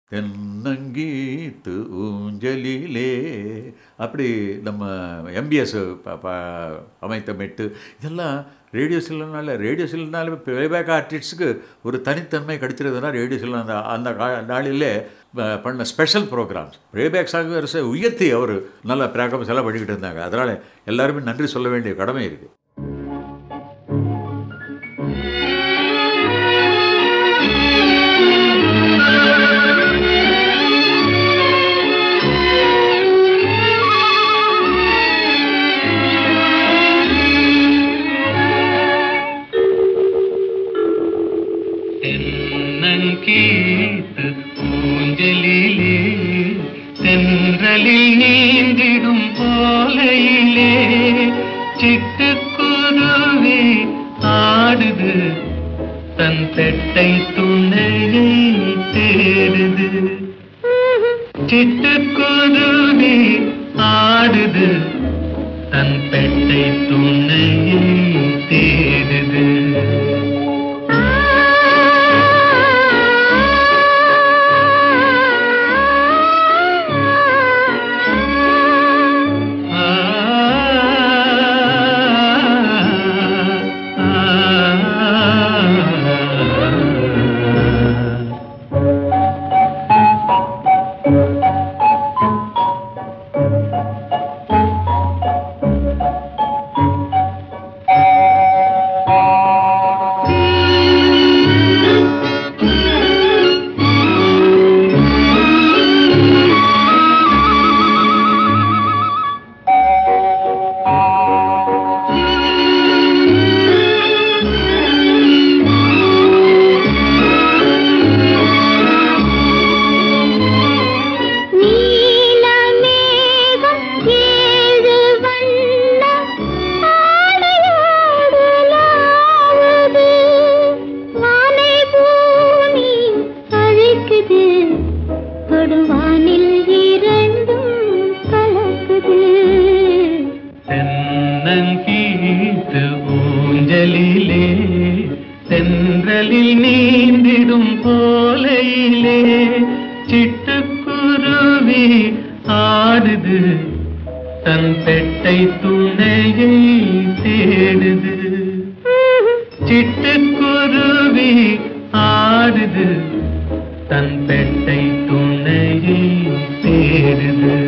தென்னங்கீத்து ஊஞ்சலிலே அப்படி நம்ம எம்பிஎஸ் அமைத்த மெட்டு இதெல்லாம் ரேடியோ சில்லனால ரேடியோ சில்லனால பிளேபேக் ஆர்டிஸ்ட்டுக்கு ஒரு தனித்தன்மை கிடைச்சிருந்ததுன்னா ரேடியோ சில்லன் அந்த அந்த கா நாளிலே ப- பண்ண ஸ்பெஷல் ப்ரோக்ராம்ஸ் பிளேபேக் சாங்கர்ஸை உயர்த்தி அவர் நல்ல ப்ரோக்ராம்ஸ் எல்லாம் பண்ணிக்கிட்டு இருந்தாங்க அதனால் எல்லாருமே நன்றி சொல்ல வேண்டிய கடமை இருக்குது தென்னங்கீத்து ஊஞ்சலிலே தென்றலில் நீந்திடும் போலையிலே சிட்டுக்குருவி ஆடுது தன் பெட்டை துணையை தேடுது சிட்டுக்குருவி ஆடுது தன் பெட்டை துணையை தேடுது நீலமேகம் ஏழு வண்ணம் ஆடையாடலாவது. வானை பூமி அழைக்குது கொடுவானில் இரண்டும் கலக்குது தென்னங்கீத்து ஊஞ்சலிலே தென்றலில் நீந்திடும் போலையிலே சிட்டுக்குருவி ஆடுது தன் பெட்டை துணையை தேடுது சிட்டுக்குருவி ஆடுது தன் பெட்டை துணையை தேடுது